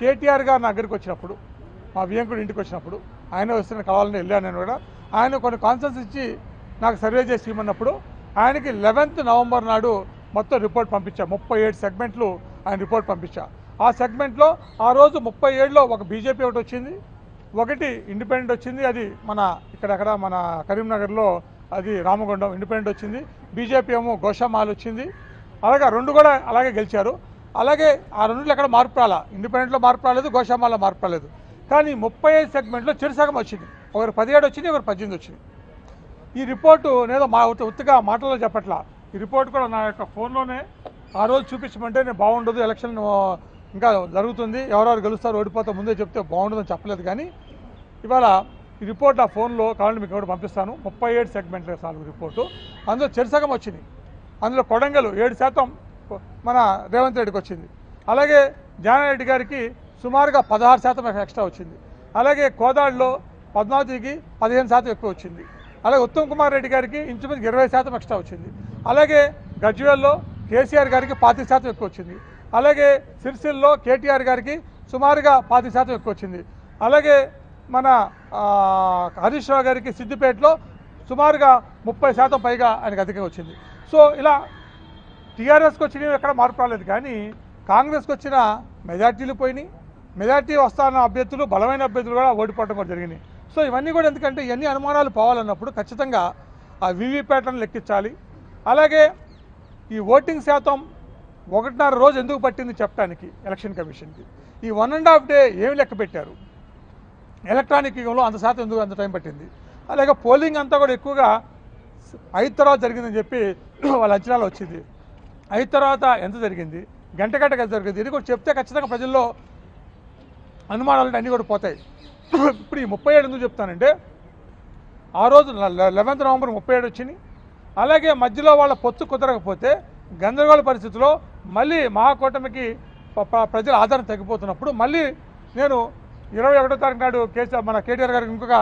కేటీఆర్ గారు నా దగ్గరికి వచ్చినప్పుడు మా వియంకుడు ఇంటికి వచ్చినప్పుడు ఆయన వస్తున్న కావాలని వెళ్ళాను నేను కూడా ఆయన కొన్ని కాన్సెన్స్ ఇచ్చి నాకు సర్వే చేసి ఇవ్వమన్నప్పుడు ఆయనకి లెవెన్త్ నవంబర్ నాడు మొత్తం రిపోర్ట్ పంపించా ముప్పై ఏడు సెగ్మెంట్లు ఆయన రిపోర్ట్ పంపించా ఆ సెగ్మెంట్లో ఆ రోజు ముప్పై ఏడులో ఒక బీజేపీ ఒకటి వచ్చింది ఒకటి ఇండిపెండెంట్ వచ్చింది అది మన ఇక్కడక్కడ మన కరీంనగర్లో అది రామగుండం ఇండిపెండెంట్ వచ్చింది బీజేపీ ఏమో గోషామాల్ వచ్చింది అలాగే రెండు కూడా అలాగే గెలిచారు అలాగే ఆ రెండులో ఎక్కడ మార్పు రాలా ఇండిపెండెంట్లో మార్పు రాలేదు గోషామాల్లో మార్పు రాలేదు కానీ ముప్పై ఐదు సెగ్మెంట్లో చిరుసగం వచ్చింది ఒకరు పదిహేడు వచ్చింది ఒకరు పద్దెనిమిది వచ్చింది ఈ రిపోర్టు నేను మా ఉత్త- ఉత్తుగా మాటల్లో చెప్పట్లా ఈ రిపోర్ట్ కూడా నా యొక్క ఫోన్లోనే ఆ రోజు చూపించమంటే నేను బాగుండదు ఎలక్షన్ ఆ, ఇంకా జరుగుతుంది ఎవరెవరు గెలుస్తారు ఓడిపోతా ముందే చెప్తే బాగుండదని చెప్పలేదు కానీ ఇవాళ ఈ రిపోర్ట్ ఆ ఫోన్లో కావాలంటే మీకు కూడా పంపిస్తాను ముప్పై ఏడు సెగ్మెంట్ల సార్లు రిపోర్టు అందులో చెరుసగం వచ్చింది అందులో కొడంగల్ ఏడు శాతం మన రేవంత్ రెడ్డికి వచ్చింది అలాగే జానారెడ్డి గారికి సుమారుగా పదహారు శాతం ఎక్స్ట్రా వచ్చింది అలాగే కోదాడులో పద్మావతికి పదిహేను శాతం ఎక్కువ వచ్చింది అలాగే ఉత్తమ్ కుమార్ రెడ్డి గారికి ఇంచుమించు ఇరవై శాతం ఎక్స్ట్రా వచ్చింది అలాగే గజ్వేల్లో కేసీఆర్ గారికి పాతి శాతం ఎక్కువ వచ్చింది అలాగే సిరిసిల్లో కేటీఆర్ గారికి సుమారుగా పాతి శాతం ఎక్కువ వచ్చింది అలాగే మన ఆ, హరీష్ రావు గారికి సిద్దిపేటలో సుమారుగా ముప్పై శాతం పైగా ఆయనకు అధికంగా వచ్చింది సో ఇలా టీఆర్ఎస్కి వచ్చినవి ఎక్కడ మార్పు రాలేదు కానీ కాంగ్రెస్కి వచ్చిన మెజార్టీలు పోయినాయి మెజార్టీ వస్తాన్న అభ్యర్థులు బలమైన అభ్యర్థులు కూడా ఓడిపోవడం కూడా జరిగినాయి సో ఇవన్నీ కూడా ఎందుకంటే ఇవన్నీ అనుమానాలు పోవాలన్నప్పుడు ఖచ్చితంగా ఆ వీవీప్యాట్లను లెక్కించాలి అలాగే ఈ ఓటింగ్ శాతం ఒకటిన్నర రోజు ఎందుకు పట్టింది చెప్పడానికి ఎలక్షన్ కమిషన్కి ఈ వన్ అండ్ హాఫ్ డే ఏమి లెక్క పెట్టారు ఎలక్ట్రానిక్ యుగంలో అంత శాతం ఎందుకు అంత టైం పట్టింది అలాగే పోలింగ్ అంతా కూడా ఎక్కువగా ఐదు తర్వాత జరిగిందని చెప్పి వాళ్ళ అంచనాలు వచ్చింది ఐదు తర్వాత ఎంత జరిగింది గంట గంటగా జరిగింది ఇది కూడా చెప్తే ఖచ్చితంగా ప్రజల్లో అనుమానాలు అన్నీ కూడా పోతాయి ఇప్పుడు ఈ ముప్పై ఏడు ఎందుకు చెప్తానంటే ఆ రోజు లెవెన్త్ నవంబర్ ముప్పై ఏడు వచ్చింది అలాగే మధ్యలో వాళ్ళ పొత్తు కుదరకపోతే గందరగోళ పరిస్థితిలో మళ్ళీ మహాకూటమికి ప- ప- ప్రజల ఆదరణ తగ్గిపోతున్నప్పుడు మళ్ళీ నేను ఇరవై ఒకటో తారీఖు నాడు కేసీఆర్ మన కేటీఆర్ గారికి ఇంకొక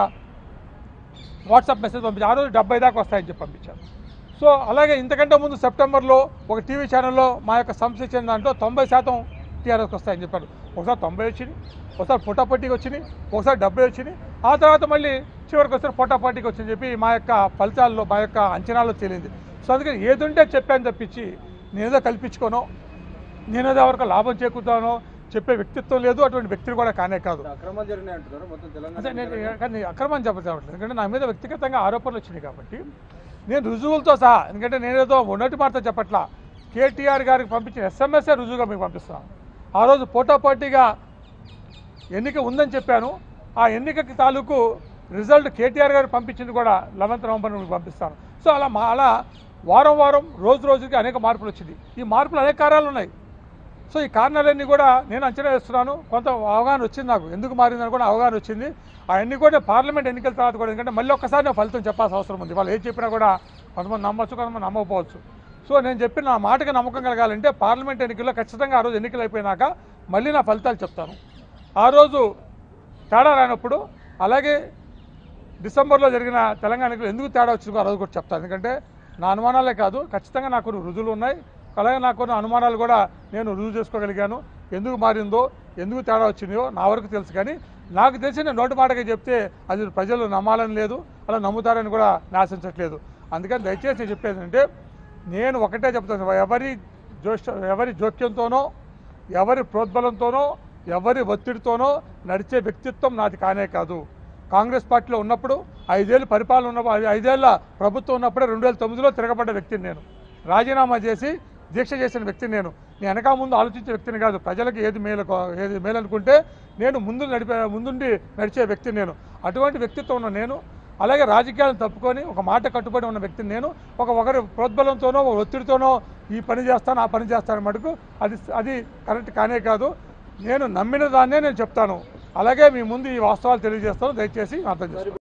వాట్సాప్ మెసేజ్ పంపించాను ఆ రోజు డెబ్బై దాకా వస్తాయని చెప్పి పంపించాను సో అలాగే ఇంతకంటే ముందు సెప్టెంబర్లో ఒక టీవీ ఛానల్లో మా యొక్క సంస్థ ఇచ్చిన దాంట్లో తొంభై శాతం టీఆర్ఎస్కి వస్తాయని చెప్పారు ఒకసారి తొంభై వచ్చింది ఒకసారి పొట్టాపట్టికి వచ్చింది ఒకసారి డెబ్బై వచ్చింది ఆ తర్వాత మళ్ళీ చివరికి వస్తే పొట్టాపట్టికి వచ్చింది చెప్పి మా యొక్క ఫలితాల్లో మా యొక్క అంచనాల్లో తేలింది సో అందుకని ఏదుంటే చెప్పాను తప్పించి నేనేదో కల్పించుకోనో నేనేదో ఎవరికో లాభం చేకూరుతానో చెప్పే వ్యక్తిత్వం లేదు అటువంటి వ్యక్తిని కూడా కానే కాదు అక్రమాలు జరిగినాయి అంటున్నారు మొత్తం అదే నేను తెలంగాణ కానీ అక్రమం చెప్పట్లేదు ఎందుకంటే నా మీద వ్యక్తిగతంగా ఆరోపణలు వచ్చినాయి కాబట్టి నేను రుజువులతో సహా ఎందుకంటే నేనేదో ఉన్నటి మాట చెప్పట్లా కేటీఆర్ గారికి పంపించిన ఎస్ఎంఎస్ఏ రుజువుగా మీకు పంపిస్తాను ఆ రోజు పోటాపోటీగా ఎన్నిక ఉందని చెప్పాను ఆ ఎన్నికకి తాలూకు రిజల్ట్ కేటీఆర్ గారు పంపించింది కూడా లెవెన్త్ నవంబర్ మీకు పంపిస్తాను సో అలా మా అలా వారం వారం రోజు రోజుకి అనేక మార్పులు వచ్చింది ఈ మార్పులు అనేక కారణాలు ఉన్నాయి సో ఈ కారణాలన్నీ కూడా నేను అంచనా వేస్తున్నాను కొంత అవగాహన వచ్చింది నాకు ఎందుకు మారిందని కూడా అవగాహన వచ్చింది అవన్నీ కూడా పార్లమెంట్ ఎన్నికల తర్వాత కూడా ఎందుకంటే మళ్ళీ ఒక్కసారి నేను ఫలితం చెప్పాల్సిన అవసరం ఉంది వాళ్ళు ఏం చెప్పినా కూడా కొంతమంది నమ్మొచ్చు కొంతమంది నమ్మకపోవచ్చు సో నేను చెప్పిన నా మాటకి నమ్మకం కలగాలంటే పార్లమెంట్ ఎన్నికల్లో ఖచ్చితంగా ఆ రోజు ఎన్నికలు అయిపోయినాక మళ్ళీ నా ఫలితాలు చెప్తాను ఆ రోజు తేడా రానప్పుడు అలాగే డిసెంబర్లో జరిగిన తెలంగాణ ఎన్నికలు ఎందుకు తేడా వచ్చిందో ఆ రోజు కూడా చెప్తాను ఎందుకంటే నా అనుమానాలే కాదు ఖచ్చితంగా నాకు కొన్ని రుజువులు ఉన్నాయి అలాగే నాకు కొన్ని అనుమానాలు కూడా నేను రుజువు చేసుకోగలిగాను ఎందుకు మారిందో ఎందుకు తేడా వచ్చిందో నా వరకు తెలుసు కానీ నాకు తెలిసి నేను నోటి మాటగా చెప్తే అది ప్రజలు నమ్మాలని లేదు అలా నమ్ముతారని కూడా నాశించట్లేదు అందుకని దయచేసి నేను చెప్పేది అంటే నేను ఒకటే చెప్తాను ఎవరి జోష్ ఎవరి జోక్యంతోనో ఎవరి ప్రోద్బలంతోనో ఎవరి ఒత్తిడితోనో నడిచే వ్యక్తిత్వం నాది కానే కాదు కాంగ్రెస్ పార్టీలో ఉన్నప్పుడు ఐదేళ్ళు పరిపాలన ఉన్నప్పుడు ఐ- ఐదేళ్ల ప్రభుత్వం ఉన్నప్పుడే రెండు వేల తొమ్మిదిలో తిరగబడ్డ వ్యక్తిని నేను రాజీనామా చేసి దీక్ష చేసిన వ్యక్తిని నేను నేను వెనక ముందు ఆలోచించే వ్యక్తిని కాదు ప్రజలకు ఏది మేలు ఏది మేలు అనుకుంటే నేను ముందు నడిపే ముందుండి నడిచే వ్యక్తిని నేను అటువంటి వ్యక్తిత్వం ఉన్న నేను అలాగే రాజకీయాలను తప్పుకొని ఒక మాట కట్టుబడి ఉన్న వ్యక్తిని నేను ఒక ఒకరి ప్రోద్బలంతోనో ఒక ఒత్తిడితోనో ఈ పని చేస్తాను ఆ పని చేస్తాను మటుకు అది అది కరెక్ట్ కానే కాదు నేను నమ్మిన దాన్నే నేను చెప్తాను అలాగే మీ ముందు ఈ వాస్తవాలు తెలియజేస్తాను దయచేసి అర్థం చేసుకోండి